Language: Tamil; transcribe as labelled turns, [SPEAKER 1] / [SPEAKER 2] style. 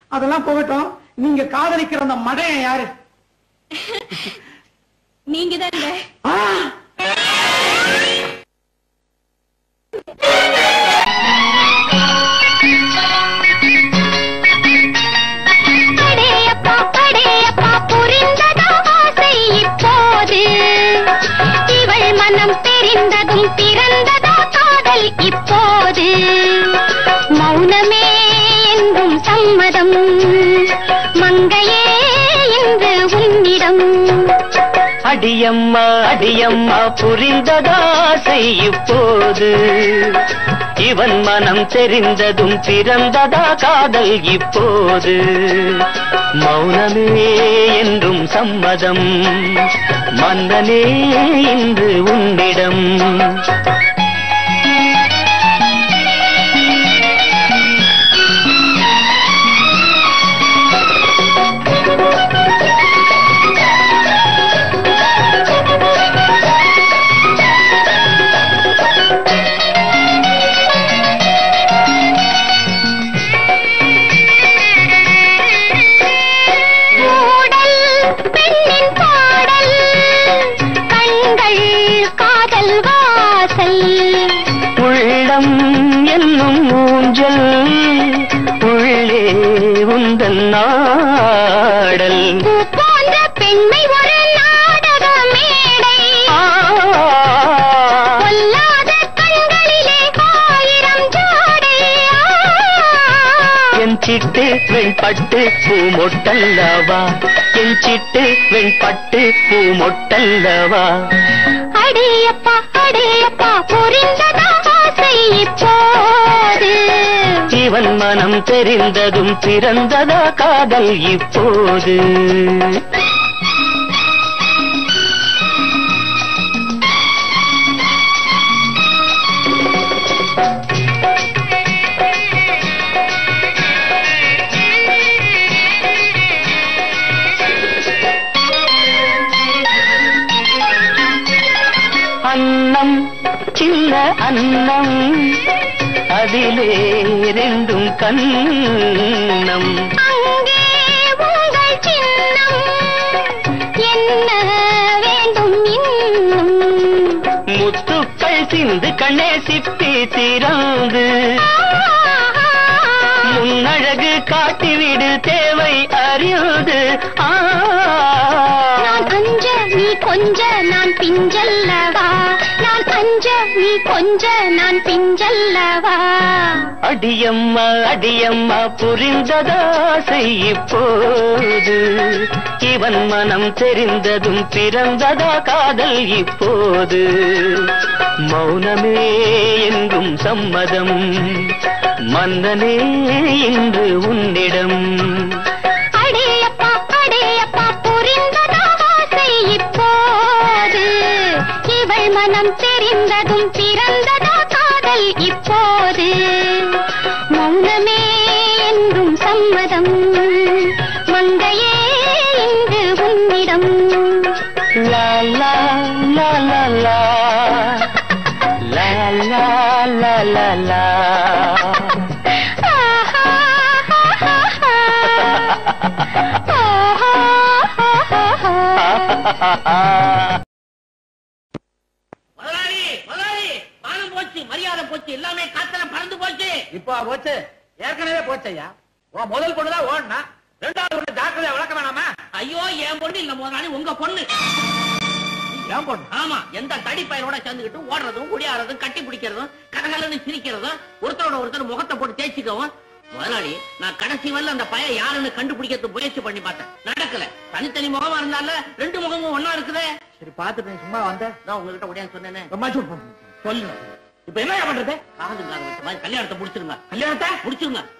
[SPEAKER 1] அதெல்லாம் போகட்டும் நீங்க காதலிக்கிற அந்த மடையன் யாரு
[SPEAKER 2] நீங்க தாங்க
[SPEAKER 1] ஆ!
[SPEAKER 2] படையப்பா படையப்பா புரிந்ததா ஆசை இப்போது இவள் மனம் தெரிந்ததும் பிறந்ததா காதல் இப்போது மௌனமே என்றும் சம்மதம் மங்கையே இன்று உன்னிடம்
[SPEAKER 3] அடியம்மா அடியம்மா புரிந்ததாசை இப்போது இவன் மனம் தெரிந்ததும் பிறந்ததா காதல் இப்போது மௌனமே என்றும் சம்மதம் மன்னனே இன்று உன்னிடம்
[SPEAKER 2] கூடல் பெண்ணின் பாடல் கண்கள் காதல் வாசல்
[SPEAKER 3] உள்ளம் என்னும் ஊஞ்சல் உள்ளே உந்தன் நாடல்
[SPEAKER 2] பூ போன்ற பெண்மை ஒரு நாடக மேடை பொல்லாத கண்களிலே ஆயிரம் ஜாடை
[SPEAKER 3] என் சிட்டு வெண்பட்டு பூமொட்டல்லவா என் சிட்டு வெண்பட்டு பூமொட்டல்லவா
[SPEAKER 2] அடேயப்பா அடேயப்பா புரிந்ததா ஆசை இப்போது
[SPEAKER 3] இவன் மனம் தெரிந்ததும் பிறந்ததா காதல் இப்போது அன்னம் சின்ன அன்னம் அதிலே ரெண்டும் கண்ணம்
[SPEAKER 2] அங்கே உங்கள் சின்னம் என்ன வேண்டும் இன்னும்
[SPEAKER 3] முத்துக்கள் சிந்து கண்ணே சிப்பி திறந்து முன்னழகு காட்டிவிடு தேவை அறியுது ஆ.
[SPEAKER 2] நான் அஞ்ச நீ கொஞ்ச நான் பிஞ்சல்லவா நான் அஞ்ச நீ கொஞ்ச நான் பிஞ்சல்லவா
[SPEAKER 3] அடியம்மா அடியம்மா புரிந்ததாசை இப்போது இவன் மனம் தெரிந்ததும் பிறந்ததா காதல் இப்போது மௌனமே எங்கும் சம்மதம் மன்னனே இன்று உன்னிடம்
[SPEAKER 2] அடேயப்பா அடேயப்பா புரிந்ததா ஆசை இப்போது இவள் மனம் தெரிந்ததும் பிறந்ததா காதல் இப்போது மௌனமே என்றும் சம்மதம் மங்கையே இன்று உன்னிடம்
[SPEAKER 3] லா லா லா லா லா லா லா லா லா லா
[SPEAKER 4] முதலாளி முதலாளி மானம் போச்சு மரியாதை போச்சு எல்லாமே காத்துல பறந்து போச்சு
[SPEAKER 1] இப்போ போச்சு ஏற்கனவே போச்சையா உன் முதல் பொண்ணுதான் ஓடனா ரெண்டாவது பொண்ணு ஜாக்கிரதையா வளர்க்க வேணாமா
[SPEAKER 4] ஐயோ என் பொண்ணு இல்ல முதலாளி உங்க பொண்ணு
[SPEAKER 1] ஏன் பொண்ணு
[SPEAKER 4] ஆமா எந்த தடி பையனோட சேர்ந்துக்கிட்டு ஓடுறதும் குடியாறதும் கட்டி பிடிக்கிறதும் கதகலன்னு சிரிக்கிறதும் ஒருத்தரோட ஒருத்தர் முகத்தை போட்டு தேய்ச்சிக்கவும் முதலாளி நான் கடைசி வரல அந்த பையன் யாருன்னு கண்டுபிடிக்கிறது முயற்சி பண்ணி பார்த்தேன் நடக்கல தனித்தனி முகமா இருந்தால ரெண்டு முகமும் ஒன்னா இருக்குதே
[SPEAKER 1] சரி பாத்துட்டு நீ சும்மா வந்த
[SPEAKER 4] நான் உங்ககிட்ட உடையான்னு சொன்னேனே
[SPEAKER 1] ரொம்ப சொல்லு இப்ப என்ன பண்றது
[SPEAKER 4] காதுங்காக வச்ச மாதிரி கல்யாணத்தை முடிச்சிருங்க
[SPEAKER 1] கல்யாணத்தை
[SPEAKER 4] முடிச்சிருங்க